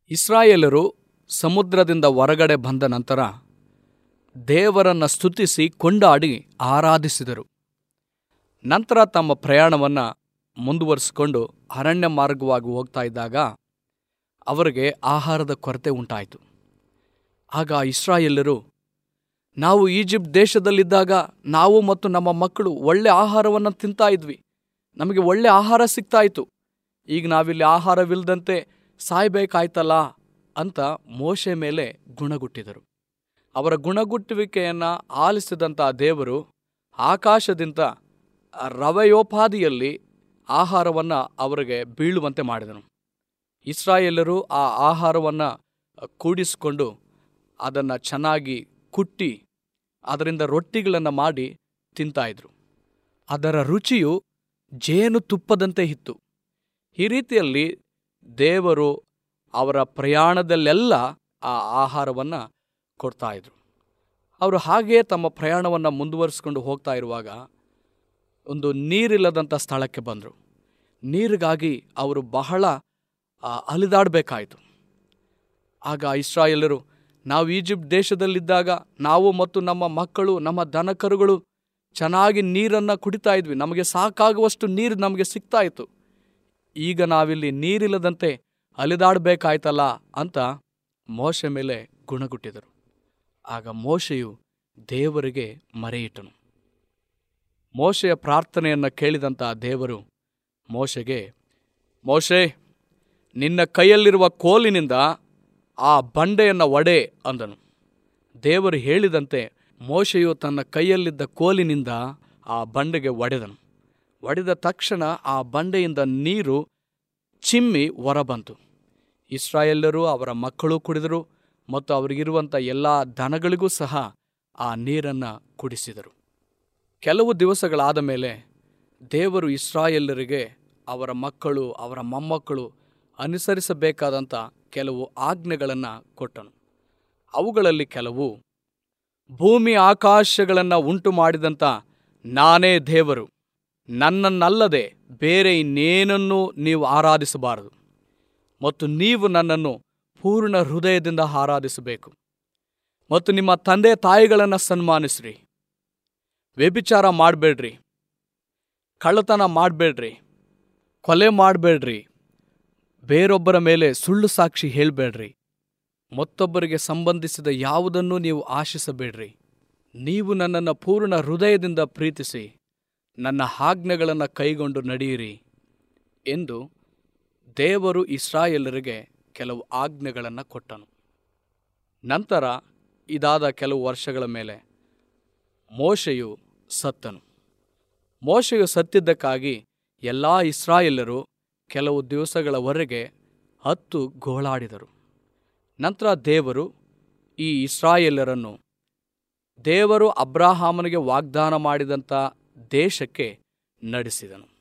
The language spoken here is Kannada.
ಇಸ್ರಾಯೇಲರು ಸಮುದ್ರದಿಂದ ಹೊರಗಡೆ ಬಂದ ನಂತರ ದೇವರನ್ನು ಸ್ತುತಿಸಿ ಕೊಂಡಾಡಿ ಆರಾಧಿಸಿದರು ನಂತರ ತಮ್ಮ ಪ್ರಯಾಣವನ್ನು ಮುಂದುವರಿಸಿಕೊಂಡು ಅರಣ್ಯ ಮಾರ್ಗವಾಗಿ ಹೋಗ್ತಾ ಇದ್ದಾಗ ಅವರಿಗೆ ಆಹಾರದ ಕೊರತೆ ಉಂಟಾಯಿತು ಆಗ ಇಸ್ರಾಯೇಲರು ನಾವು ಈಜಿಪ್ಟ್ ದೇಶದಲ್ಲಿದ್ದಾಗ ನಾವು ಮತ್ತು ನಮ್ಮ ಮಕ್ಕಳು ಒಳ್ಳೆ ಆಹಾರವನ್ನು ತಿಂತಾ ಇದ್ವಿ ನಮಗೆ ಒಳ್ಳೆ ಆಹಾರ ಸಿಗ್ತಾ ಇತ್ತು ಈಗ ನಾವಿಲ್ಲಿ ಆಹಾರವಿಲ್ಲದಂತೆ ಸಾಯ್ಬೇಕಾಯ್ತಲ್ಲ ಅಂತ ಮೋಶೆ ಮೇಲೆ ಗುಣಗುಟ್ಟಿದರು ಅವರ ಗುಣಗುಟ್ಟುವಿಕೆಯನ್ನು ಆಲಿಸಿದಂಥ ದೇವರು ಆಕಾಶದಿಂದ ರವೆಯೋಪಾದಿಯಲ್ಲಿ ಆಹಾರವನ್ನು ಅವರಿಗೆ ಬೀಳುವಂತೆ ಮಾಡಿದನು ಇಸ್ರಾಯೇಲರು ಆ ಆಹಾರವನ್ನು ಕೂಡಿಸಿಕೊಂಡು ಅದನ್ನು ಚೆನ್ನಾಗಿ ಕುಟ್ಟಿ ಅದರಿಂದ ರೊಟ್ಟಿಗಳನ್ನು ಮಾಡಿ ತಿಂತಾಯಿದ್ರು ಅದರ ರುಚಿಯು ಜೇನು ತುಪ್ಪದಂತೆ ಇತ್ತು ಈ ರೀತಿಯಲ್ಲಿ ದೇವರು ಅವರ ಪ್ರಯಾಣದಲ್ಲೆಲ್ಲ ಆ ಆಹಾರವನ್ನು ಕೊಡ್ತಾಯಿದ್ರು ಅವರು ಹಾಗೆಯೇ ತಮ್ಮ ಪ್ರಯಾಣವನ್ನು ಮುಂದುವರಿಸ್ಕೊಂಡು ಹೋಗ್ತಾ ಇರುವಾಗ ಒಂದು ನೀರಿಲ್ಲದಂಥ ಸ್ಥಳಕ್ಕೆ ಬಂದರು ನೀರಿಗಾಗಿ ಅವರು ಬಹಳ ಅಲಿದಾಡಬೇಕಾಯಿತು ಆಗ ಇಸ್ರಾಯೇಲರು ನಾವು ಈಜಿಪ್ಟ್ ದೇಶದಲ್ಲಿದ್ದಾಗ ನಾವು ಮತ್ತು ನಮ್ಮ ಮಕ್ಕಳು ನಮ್ಮ ದನಕರುಗಳು ಚೆನ್ನಾಗಿ ನೀರನ್ನು ಕುಡಿತಾ ಇದ್ವಿ ನಮಗೆ ಸಾಕಾಗುವಷ್ಟು ನೀರು ನಮಗೆ ಸಿಗ್ತಾ ಇತ್ತು ಈಗ ನಾವಿಲ್ಲಿ ನೀರಿಲ್ಲದಂತೆ ಅಲಿದಾಡಬೇಕಾಯ್ತಲ್ಲ ಅಂತ ಮೋಶೆ ಮೇಲೆ ಗುಣಗುಟ್ಟಿದರು ಆಗ ಮೋಶೆಯು ದೇವರಿಗೆ ಮರೆಯಿಟ್ಟನು ಮೋಶೆಯ ಪ್ರಾರ್ಥನೆಯನ್ನು ಕೇಳಿದಂಥ ದೇವರು ಮೋಶೆಗೆ ಮೋಶೆ ನಿನ್ನ ಕೈಯಲ್ಲಿರುವ ಕೋಲಿನಿಂದ ಆ ಬಂಡೆಯನ್ನು ಒಡೆ ಅಂದನು ದೇವರು ಹೇಳಿದಂತೆ ಮೋಶೆಯು ತನ್ನ ಕೈಯಲ್ಲಿದ್ದ ಕೋಲಿನಿಂದ ಆ ಬಂಡೆಗೆ ಒಡೆದನು ಒಡೆದ ತಕ್ಷಣ ಆ ಬಂಡೆಯಿಂದ ನೀರು ಚಿಮ್ಮಿ ಹೊರಬಂತು ಇಸ್ರಾಯೇಲರು ಅವರ ಮಕ್ಕಳು ಕುಡಿದರು ಮತ್ತು ಅವರಿಗಿರುವಂಥ ಎಲ್ಲ ದನಗಳಿಗೂ ಸಹ ಆ ನೀರನ್ನು ಕುಡಿಸಿದರು ಕೆಲವು ದಿವಸಗಳಾದ ಮೇಲೆ ದೇವರು ಇಸ್ರಾಯೇಲರಿಗೆ ಅವರ ಮಕ್ಕಳು ಅವರ ಮೊಮ್ಮಕ್ಕಳು ಅನುಸರಿಸಬೇಕಾದಂಥ ಕೆಲವು ಆಜ್ಞೆಗಳನ್ನು ಕೊಟ್ಟನು ಅವುಗಳಲ್ಲಿ ಕೆಲವು ಭೂಮಿ ಆಕಾಶಗಳನ್ನು ಉಂಟು ಮಾಡಿದಂಥ ನಾನೇ ದೇವರು ನನ್ನನ್ನಲ್ಲದೆ ಬೇರೆ ಇನ್ನೇನನ್ನೂ ನೀವು ಆರಾಧಿಸಬಾರದು ಮತ್ತು ನೀವು ನನ್ನನ್ನು ಪೂರ್ಣ ಹೃದಯದಿಂದ ಆರಾಧಿಸಬೇಕು ಮತ್ತು ನಿಮ್ಮ ತಂದೆ ತಾಯಿಗಳನ್ನು ಸನ್ಮಾನಿಸ್ರಿ ವ್ಯಭಿಚಾರ ಮಾಡಬೇಡ್ರಿ ಕಳ್ಳತನ ಮಾಡಬೇಡ್ರಿ ಕೊಲೆ ಮಾಡಬೇಡ್ರಿ ಬೇರೊಬ್ಬರ ಮೇಲೆ ಸುಳ್ಳು ಸಾಕ್ಷಿ ಹೇಳಬೇಡ್ರಿ ಮತ್ತೊಬ್ಬರಿಗೆ ಸಂಬಂಧಿಸಿದ ಯಾವುದನ್ನೂ ನೀವು ಆಶಿಸಬೇಡ್ರಿ ನೀವು ನನ್ನನ್ನು ಪೂರ್ಣ ಹೃದಯದಿಂದ ಪ್ರೀತಿಸಿ ನನ್ನ ಆಜ್ಞೆಗಳನ್ನು ಕೈಗೊಂಡು ನಡೆಯಿರಿ ಎಂದು ದೇವರು ಇಸ್ರಾಯೇಲರಿಗೆ ಕೆಲವು ಆಜ್ಞೆಗಳನ್ನು ಕೊಟ್ಟನು ನಂತರ ಇದಾದ ಕೆಲವು ವರ್ಷಗಳ ಮೇಲೆ ಮೋಶೆಯು ಸತ್ತನು ಮೋಶೆಯು ಸತ್ತಿದ್ದಕ್ಕಾಗಿ ಎಲ್ಲ ಇಸ್ರಾಯೇಲರು ಕೆಲವು ದಿವಸಗಳವರೆಗೆ ಹತ್ತು ಗೋಳಾಡಿದರು ನಂತರ ದೇವರು ಈ ಇಸ್ರಾಯೇಲರನ್ನು ದೇವರು ಅಬ್ರಾಹಾಮನಿಗೆ ವಾಗ್ದಾನ ಮಾಡಿದಂಥ ದೇಶಕ್ಕೆ ನಡೆಸಿದನು